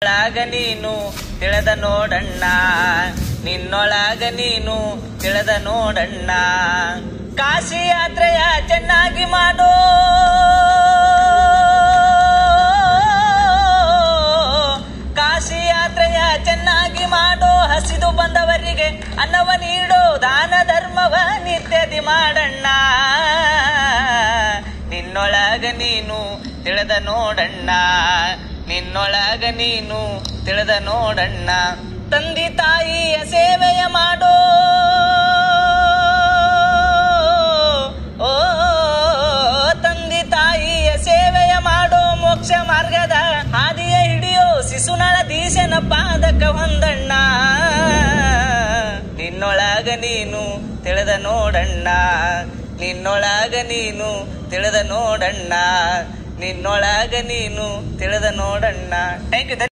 ಒಳಗ ನೀನು ತಿಳಿದ ನೋಡಣ್ಣ ನಿನ್ನೊಳಗ ನೀನು ತಿಳಿದ ನೋಡಣ್ಣ ಕಾಶಿ ಯಾತ್ರೆಯ ಚೆನ್ನಾಗಿ ಮಾಡೋ ಕಾಶಿ ಯಾತ್ರೆಯ ಚೆನ್ನಾಗಿ ಮಾಡೋ ಹಸಿದು ಬಂದವರಿಗೆ ಅನ್ನವ ನೀಡೋ ದಾನ ಧರ್ಮವ ನಿತ್ಯದಿ ಮಾಡಣ್ಣ ನಿನ್ನೊಳಗ ನೀನು ತಿಳಿದ ನೋಡಣ್ಣ ನಿನ್ನೊಳಗ ನೀನು ತಿಳಿದ ನೋಡಣ್ಣ ತಂದೆ ತಾಯಿಯ ಸೇವೆಯ ಮಾಡೋ ಓ ತಂದೆ ತಾಯಿಯ ಸೇವೆಯ ಮಾಡೋ ಮೋಕ್ಷ ಮಾರ್ಗದ ಹಾದಿಯ ಹಿಡಿಯೋ ಶಿಶುನಳ ದೀಶನ ಪಾದಕ ಹೊಂದಣ್ಣ ನಿನ್ನೊಳಗ ನೀನು ತಿಳಿದ ನೋಡಣ್ಣ ನಿನ್ನೊಳಗ ನೀನು ತಿಳಿದ ನೋಡಣ್ಣ ನಿನ್ನೊಳಗ ನೀನು ತಿಳಿದ ನೋಡಣ್ಣ ಥ್ಯಾಂಕ್ ಯು